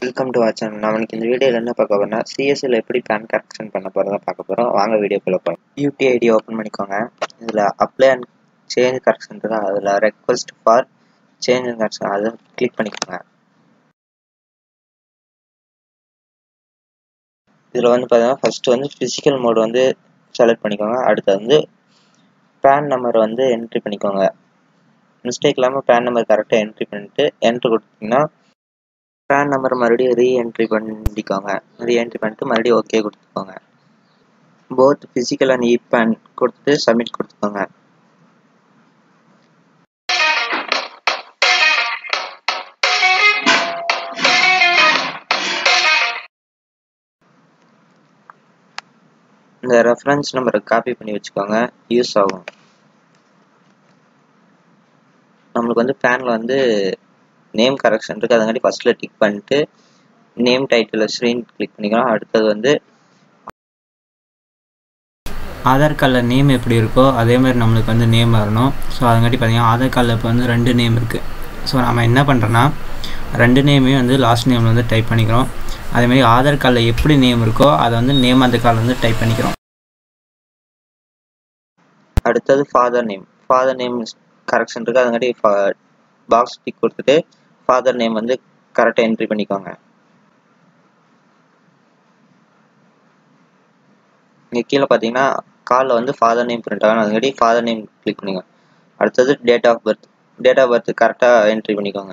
welcome to watch channel நம்ம இன்னைக்கு இந்த வீடியோவில் என்ன பார்க்க போறோம்னா சிஎஸ்சியில் எப்படி பேன் கரெக்ஷன் பண்ண போகிறதா பார்க்க போகிறோம் வாங்க வீடியோக்குள்ள போகலாம் யூடிஐடி ஓப்பன் பண்ணிக்கோங்க இதில் அப்ளை அண்ட் சேஞ்ச் கரெக்ஷன் இருக்கா அதில் request for change and correction அதை கிளிக் பண்ணிக்கோங்க இதில் வந்து பார்த்தீங்கன்னா ஃபஸ்ட்டு வந்து ஃபிசிக்கல் மோடு வந்து செலக்ட் பண்ணிக்கோங்க அடுத்து வந்து பேன் நம்பர் வந்து என்ட்ரி பண்ணிக்கோங்க மிஸ்டேக் இல்லாமல் பேன் நம்பர் கரெக்டாக என்ட்ரி பண்ணிட்டு என்ட்ரி கொடுத்தீங்கன்னா பேன் நம்பர் மறுபடியும் ரீஎன்ட்ரி பண்ணிக்கோங்க ரீஎன்ட்ரி பண்ணிட்டு மறுபடியும் ஓகே கொடுத்துக்கோங்க both physical and e PAN கொடுத்து சப்மிட் கொடுத்துக்கோங்க இந்த ரெஃபரன்ஸ் நம்பரை காப்பி பண்ணி வச்சுக்கோங்க யூஸ் ஆகும் நம்மளுக்கு வந்து பேனில் வந்து நேம் கரெக்ஷன் இருக்குது அதங்காட்டி ஃபஸ்ட்டில் டிக் பண்ணிட்டு நேம் டைட்டில் ஸ்க்ரீன் கிளிக் பண்ணிக்கலாம் அடுத்தது வந்து ஆதார் கார்டில் நேம் எப்படி இருக்கோ அதே மாதிரி நம்மளுக்கு வந்து நேம் வரணும் ஸோ அதங்காட்டி பார்த்தீங்கன்னா ஆதார் கார்டில் இப்போ வந்து ரெண்டு நேம் இருக்குது ஸோ நம்ம என்ன பண்ணுறோன்னா ரெண்டு நேமையும் வந்து லாஸ்ட் நேமில் வந்து டைப் பண்ணிக்கிறோம் அதேமாதிரி ஆதார் கார்டில் எப்படி நேம் இருக்கோ அதை வந்து நேம் அந்த கார்டில் வந்து டைப் பண்ணிக்கிறோம் அடுத்தது father name father name correction இருக்குது அதங்காட்டி பாக்ஸ் டிக் கொடுத்துட்டு ஃபாதர் நேம் வந்து கரெக்டாக என்ட்ரி பண்ணிக்கோங்க இங்கே கீழே பார்த்தீங்கன்னா காலில் வந்து ஃபாதர் நேம் பிரிண்ட் ஆகணும் அதுங்காட்டி ஃபாதர் நேம் கிளிக் பண்ணிக்கோங்க அடுத்தது date of birth date of birth கரெக்டாக என்ட்ரி பண்ணிக்கோங்க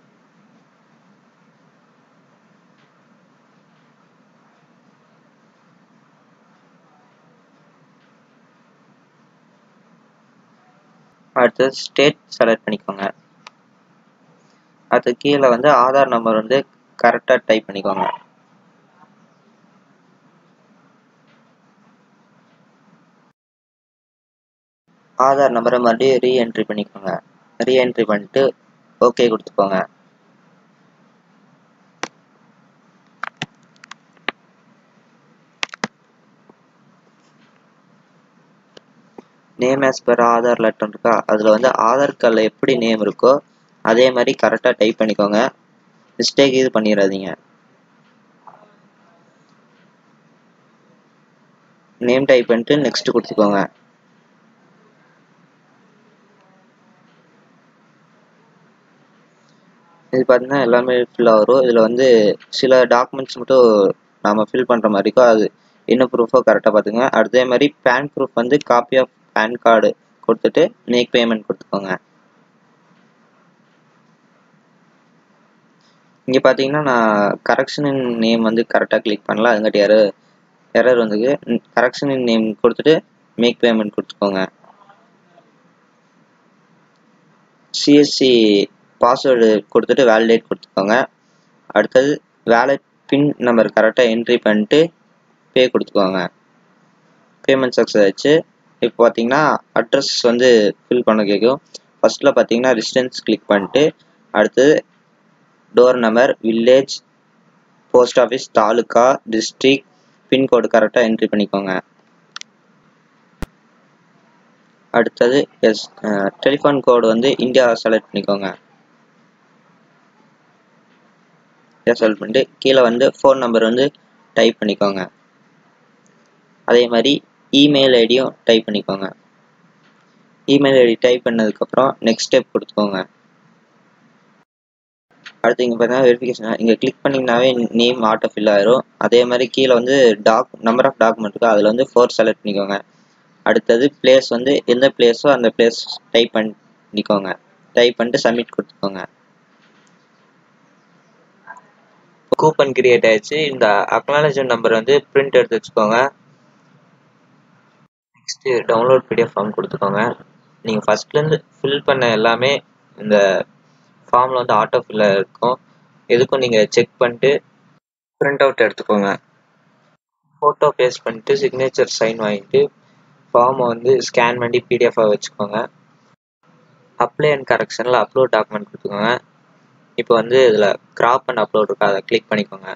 அடுத்தது ஸ்டேட் செலக்ட் பண்ணிக்கோங்க அடுத்து கீழே வந்து ஆதார் நம்பர் வந்து கரெக்டாக டைப் பண்ணிக்கோங்க ஆதார் நம்பரை மறுபடியும் ரீஎன்ட்ரி பண்ணிக்கோங்க ரீஎன்ட்ரி பண்ணிட்டு ஓகே கொடுத்துக்கோங்க name as per Aadhaar letter இருக்கா அதில் வந்து ஆதார் கார்டில் எப்படி நேம் இருக்கோ அதே மாதிரி கரெக்டாக டைப் பண்ணிக்கோங்க மிஸ்டேக் இது பண்ணிடாதீங்க நேம் டைப் பண்ணிட்டு நெக்ஸ்ட் கொடுத்துக்கோங்க இது பார்த்தீங்கன்னா எல்லாமே ஃபில்லாக வரும் இதில் வந்து சில டாக்குமெண்ட்ஸ் மட்டும் நாம் ஃபில் பண்ணுற மாதிரி இருக்கும் அது என்ன ப்ரூஃபோ கரெக்டாக பார்த்துங்க அதே மாதிரி பேன் ப்ரூஃப் வந்து காப்பி ஆஃப் பேன் கார்டு கொடுத்துட்டு மேக் பேமெண்ட் கொடுத்துக்கோங்க இங்கே பார்த்தீங்கன்னா நான் கரெக்ஷன் நேம் வந்து கரெக்டாக கிளிக் பண்ணல அதுங்காட்டி எரர் எரர் வந்துக்கு கரெக்ஷன் நேம் கொடுத்துட்டு மேக் பேமெண்ட் கொடுத்துக்கோங்க சிஎஸ்சி பாஸ்வேர்டு கொடுத்துட்டு வேலிடேட் கொடுத்துக்கோங்க அடுத்தது வேலட் பின் நம்பர் கரெக்டாக என்ட்ரி பண்ணிட்டு பே கொடுத்துக்கோங்க பேமெண்ட் சக்ஸஸ் ஆச்சு இப்போ பார்த்தீங்கன்னா அட்ரஸ் வந்து ஃபில் பண்ண கேட்கும் ஃபஸ்ட்டில் பார்த்தீங்கன்னா டிஸ்டன்ஸ் கிளிக் பண்ணிட்டு அடுத்தது door number village post office taluka district pincode கரெக்டாக என்ட்ரி பண்ணிக்கோங்க அடுத்தது எஸ் டெலிஃபோன் கோடு வந்து இந்தியா செலக்ட் பண்ணிக்கோங்க இந்தியா செலக்ட் பண்ணிட்டு கீழே வந்து ஃபோன் நம்பர் வந்து டைப் பண்ணிக்கோங்க அதே மாதிரி இமெயில் ஐடியும் டைப் பண்ணிக்கோங்க இமெயில் ஐடி டைப் பண்ணதுக்கப்புறம் நெக்ஸ்ட் ஸ்டெப் கொடுத்துக்கோங்க அடுத்து இங்கே பார்த்தீங்கன்னா வெரிஃபிகேஷன் இங்கே கிளிக் பண்ணிங்கனாவே நேம் ஆட்டோ ஃபில் ஆயிரும் அதே மாதிரி கீழே வந்து டாக் நம்பர் ஆஃப் டாக்குமெண்ட் இருக்கோ அதில் வந்து ஃபோர் செலக்ட் பண்ணிக்கோங்க அடுத்தது பிளேஸ் வந்து எந்த பிளேஸோ அந்த பிளேஸ் டைப் பண்ணிக்கோங்க டைப் பண்ணிட்டு சப்மிட் கொடுத்துக்கோங்க கூப்பன் கிரியேட் ஆயிடுச்சு இந்த அக்னாலஜ்மெண்ட் நம்பர் வந்து பிரிண்ட் எடுத்து வச்சுக்கோங்க நெக்ஸ்ட் டவுன்லோட் பிடிஎஃப் ஃபார்ம் கொடுத்துக்கோங்க நீங்கள் ஃபஸ்ட்லேருந்து ஃபில் பண்ண எல்லாமே இந்த ஃபார்மில் வந்து ஆட்டோ ஃபில்லாக இருக்கும் எதுக்கும் நீங்கள் செக் பண்ணிட்டு பிரிண்ட் அவுட் எடுத்துக்கோங்க ஃபோட்டோ பேஸ்ட் பண்ணிட்டு சிக்னேச்சர் சைன் வாங்கிட்டு ஃபார்மை வந்து ஸ்கேன் பண்ணி பிடிஎஃபாக வச்சுக்கோங்க அப்ளை அண்ட் கரெக்ஷனில் அப்லோட் டாக்குமெண்ட் கொடுத்துக்கோங்க இப்போ வந்து இதில் கிராப் அண்ட் அப்லோட் இருக்கா அதை கிளிக் பண்ணிக்கோங்க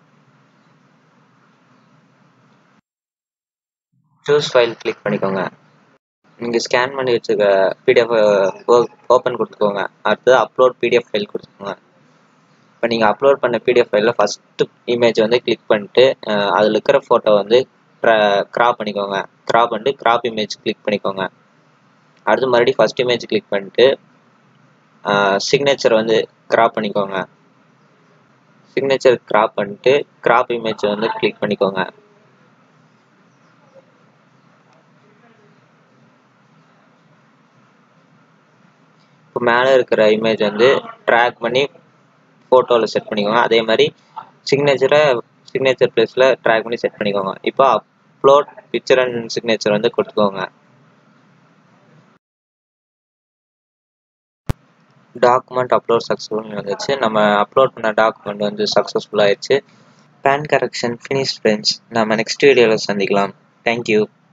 சூஸ் ஃபைல் கிளிக் பண்ணிக்கோங்க நீங்கள் ஸ்கேன் பண்ணி வச்சுருக்க பிடிஎஃப் ஓப்பன் கொடுத்துக்கோங்க அடுத்தது அப்லோட் பிடிஎஃப் ஃபைல் கொடுத்துக்கோங்க இப்போ நீங்கள் அப்லோட் பண்ண பிடிஎஃப் ஃபைலில் ஃபஸ்ட்டு இமேஜ் வந்து கிளிக் பண்ணிட்டு அதில் இருக்கிற ஃபோட்டோ வந்து க்ராப் பண்ணிக்கோங்க க்ராப் பண்ணிட்டு க்ராப் இமேஜ் கிளிக் பண்ணிக்கோங்க அடுத்து மறுபடியும் ஃபஸ்ட் இமேஜ் கிளிக் பண்ணிட்டு சிக்னேச்சர் வந்து க்ராப் பண்ணிக்கோங்க சிக்னேச்சர் க்ராப் பண்ணிட்டு க்ராப் இமேஜ் வந்து கிளிக் பண்ணிக்கோங்க இப்போ மேலே இருக்கிற இமேஜ் வந்து ட்ராக் பண்ணி ஃபோட்டோவில் செட் பண்ணிக்கோங்க அதே மாதிரி சிக்னேச்சரை சிக்னேச்சர் ப்ளேஸில் ட்ராக் பண்ணி செட் பண்ணிக்கோங்க இப்போ அப்லோட் பிக்சர் அண்ட் சிக்னேச்சர் வந்து கொடுத்துக்கோங்க டாக்குமெண்ட் அப்லோட் சக்ஸஸ்ஃபுல் வந்துச்சு நம்ம அப்லோட் பண்ண டாக்குமெண்ட் வந்து சக்ஸஸ்ஃபுல் ஆயிடுச்சு பேன் கரெக்ஷன் ஃபினிஷ் ஃப்ரெண்ட்ஸ் நம்ம நெக்ஸ்ட் வீடியோவில் சந்திக்கலாம் தேங்க்யூ